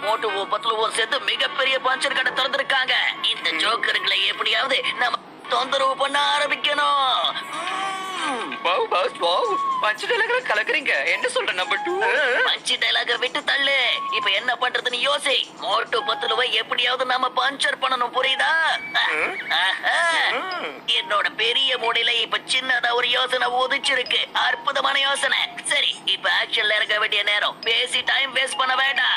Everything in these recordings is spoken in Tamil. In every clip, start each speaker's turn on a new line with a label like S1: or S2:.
S1: மோட்டுவோ பத்துலுவோ சேர்த்து மிகப்பெரிய பஞ்சர் கடை திறந்திருக்காங்க இந்த ஜோக்கருங்களை எப்படியாவது நம்ம தொந்தரவு பண்ண ஆரம்பிக்கணும் ம்.
S2: வாவ் பாஸ் வாவ் பஞ்சு டயலாக்ல கலக்குறீங்க என்ன சொல்ற நம்பர் டூ
S1: பஞ்சு டைலாக விட்டு தள்ளு இப்ப என்ன பண்றதுன்னு யோசி மோட்டு பத்துலுவை எப்படியாவது நாம பஞ்சர் பண்ணணும் புரியுதா ஆஹா. என்னோட பெரிய மூடையில இப்ப சின்னதா ஒரு யோசனை உதிச்சிருக்கு அற்புதமான யோசனை சரி இப்ப ஆக்ஷன்ல இறங்க வேண்டிய நேரம் பேசி டைம் வேஸ்ட் பண்ண வேண்டாம்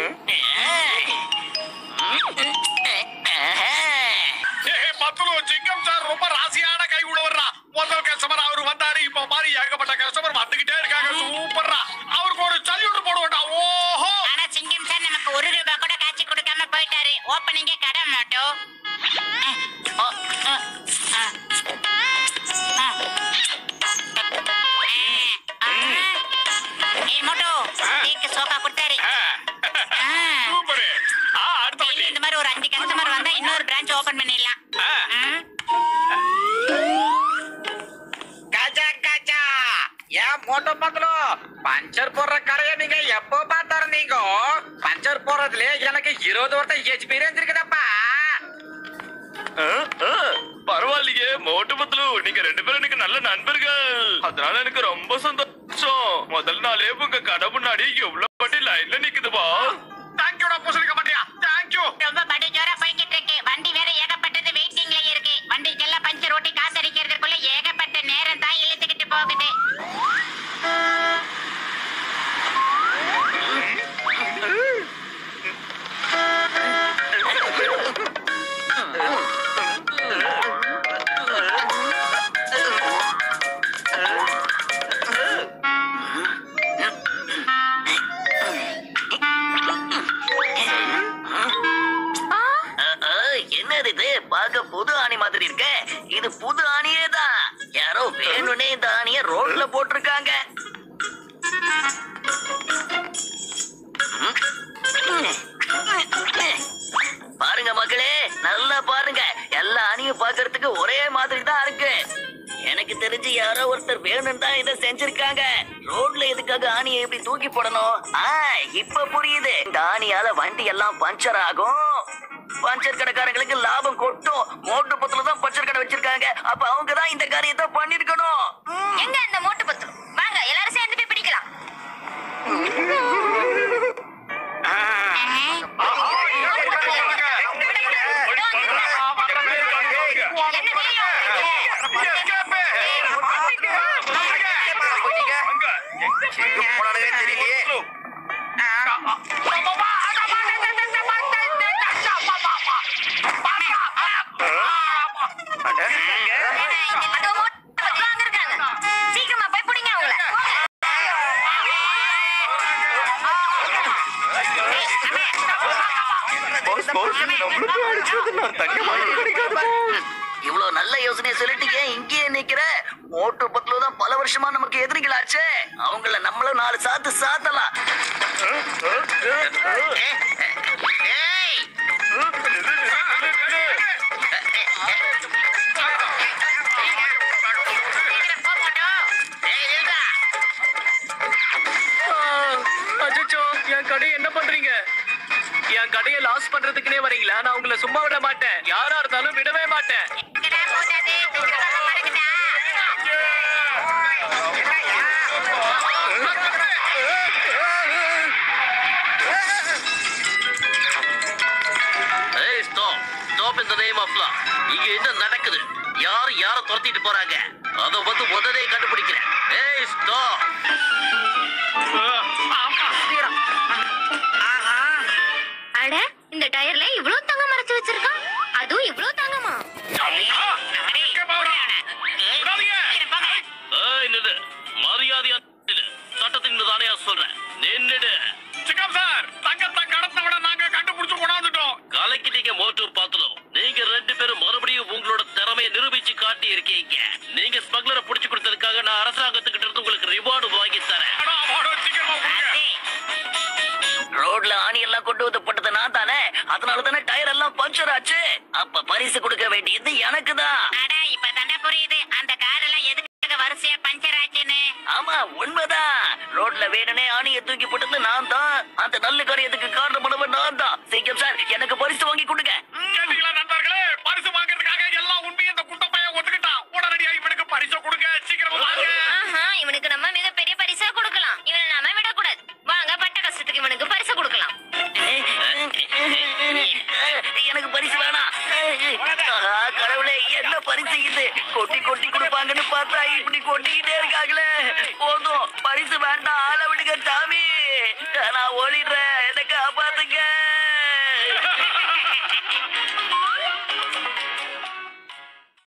S3: பத்துலு சிங்கம் சார் ரொம்ப ராசியான கை உள்ளவர்ரா முதல் கஸ்டமர் அவரு வந்தாரு இப்ப மாதிரி ஏகப்பட்ட கஸ்டமர் வந்துகிட்டே இருக்காங்க சூப்பர்ரா அவருக்கு ஒரு சல்யூட் போடுவோம்டா ஓஹோ
S4: ஆனா சிங்கம் சார் நமக்கு ஒரு ரூபாய் கூட காட்சி கொடுக்காம போயிட்டாரு ஓப்பனிங்கே கடை மாட்டோம் ஏய் மோட்டோ கேக்கு சோகா கொடுத்தாரு ஆ.
S3: சூப்பர் ஆ அடுத்த
S4: டெய்லி
S3: வண்டி
S4: இந்த மாதிரி ஒரு அஞ்சு கஸ்டமர் வந்தா இன்னொரு பிரான்ச் ஓபன் பண்ணிடலாம்
S3: ஆ.
S4: ம்.
S2: காஜா காஜா ஏன் மோட்டோ பத்தலோ பஞ்சர் போடுற கடையை நீங்க எப்போ பார்த்தாரு நீங்க பஞ்சர் போடுறதுல எனக்கு இருபது வருஷம் எக்ஸ்பீரியன்ஸ் இருக்குதப்பா
S3: பரவாயில்லையே மோட்டு பத்துலு நீங்க ரெண்டு பேரும் எனக்கு நல்ல நண்பர்கள் அதனால எனக்கு ரொம்ப சந்தோஷம் முதல் நாளே உங்க கடை முன்னாடி எவ்வளவு வண்டி லைன்ல நிக்குதுப்பா தேங்க்யூடா பூசணிக்க மாட்டியா தேங்க்யூ
S4: ரொம்ப படு ஜோரா போய்கிட்டு இருக்கு வண்டி வேற ஏகப்பட்டது வெயிட்டிங்ல இருக்கு வண்டிக்கெல்லாம் பஞ்சர் ஓட்டி காத்தடிக்கிறதுக்குள்ள ஏகப்பட்ட நேரம் தான் இழுத்துக்கிட்டு போகுது
S1: அஹ், அஹ், என்னது இது பார்க்க புது ஆணி மாதிரி இருக்க இது புது ஆணியே தான் யாரோ வேணும்னே இந்த ஆணிய ரோட்ல போட்டிருக்காங்க பாருங்க மக்களே நல்லா பாருங்க எல்லா அணியும் பார்க்கிறதுக்கு ஒரே மாதிரி தான் இருக்கு எனக்கு தெரிஞ்சு யாரோ ஒருத்தர் வேணும் தான் இதை செஞ்சிருக்காங்க ரோட்ல எதுக்காக ஆணியை இப்படி தூக்கி போடணும் ஆ இப்ப புரியுது இந்த ஆணியால வண்டி எல்லாம் பஞ்சர் ஆகும் பஞ்சர் கடைக்காரங்களுக்கு லாபம் கொட்டும் மோட்டு பத்துல தான் பஞ்சர் கடை வச்சிருக்காங்க அப்ப அவங்க தான் இந்த காரியத்தை பண்ணிருக்கணும்
S4: எங்க அந்த மோட்டு பத்து வாங்க எல்லாரும் சேர்ந்து போய் பிடிக்கலாம் அதோ மோட்டு பத்து வந்திருக்காங்க. சீக்கிரமா போய் பிடிங்க அவங்கள
S1: இவ்வளவு நல்ல யோசனையை சொல்லிட்டு ஏன் இங்கேயே நிக்கிற மோட்டு பத்துல தான் பல வருஷமா நமக்கு எதிரிகளாச்சே அவங்கள நம்மளும் நாலு சாத்து சாத்தலாம் ஏய்
S2: அச்சோ என் கடையை என்ன பண்றீங்க என் கடையை லாஸ் பண்றதுக்குனே வரீங்களா நான் உங்களை சும்மா விட மாட்டேன் யாரா இருந்தாலும் விடவே மாட்டேன்
S4: எங்கடா போனது? சீக்கிரமா மடக்குடா.
S1: ஏய் stop stop in the name of law இங்க என்ன நடக்குது யார் யார துரத்திட்டு போறாங்க அத வந்து முதலே கண்டுபிடிக்கிறேன் ஏய் ஸ்டாப்
S5: அட இந்த டயர்ல இவ்ளோ தங்கம் மறைச்சு வச்சிருக்கான் அதுவும் இவ்ளோ தங்கமா
S1: ஏய் நில்லு மரியாதையா நில்லு சட்டத்தின் தானே சொல்றேன் நின்னுடு
S3: சிங்கம் சார் தங்கத்தை கடத்தவன நாங்க கண்டுபிடிச்சு கொண்டாந்துட்டோம்
S1: கலக்கிட்டீங்க மோட்டூர் பாத்துலும் நீங்க ரெண்டு பேரும் மறுபடியும் உங்களோட திறமையை நிரூபிச்சு காட்டி இருக்கீங்க நீங்க ஸ்மக்லரை புடிச்சு கொடுத்ததுக்காக நான் அரசாங்கத்துக்கிட்ட இருந்து உங்களுக்கு ரிவார்டு வாங்கி தரேன்
S3: அடா, வாடா, சீக்கிரமா கொடுங்க.
S1: ரோட்ல ஆணி எல்லாம் கொண்டு வந்து போட்டது நான் தானே அதனால தானே டயர் எல்லாம் பஞ்சர் ஆச்சு அப்ப பரிசு கொடுக்க வேண்டியது எனக்கு தான்
S4: அட, இப்ப புரியுது அந்த கார் எல்லாம் எதுக்காக வரிசையா பஞ்சர் ஆச்சுன்னு
S1: ஆமா உண்மைதான் ரோட்ல ரோட்ல வேணுனே ஆணியை தூக்கி போட்டது நான் தான் அந்த நல்ல காரியத்துக்கு காரணமானவன் நான் தான் சிங்கம் சார் எனக்கு பரிசு வாங்கி கொடுங்க
S3: கேட்டீங்களா நண்பர்களே பரிசு வாங்குறதுக்காக எல்லா உண்மையும் இந்த குண்ட பையன் ஒத்துக்கிட்டான் உடனடியா இவனுக்கு பரிசு கொடுங்க சீக்கிரமா வாங்க
S5: ஆஹா இவனுக்கு நம்ம மிகப்பெரிய பரிசா கொடுக்கலாம் இவனை நாம விடக்கூடாது வாங்க பட்ட கஷ்டத்துக்கு இவனுக்கு பரிசு கொடுக்கலாம்
S1: எனக்கு பரிசு வேணாம் ஆஹா, கடவுளே என்ன பரிசு இது கொட்டி கொட்டி கொடுப்பாங்கன்னு பார்த்தா இப்படி கொட்டிக்கிட்டே இருக்காங்களே போதும் பரிசு வேண்டாம்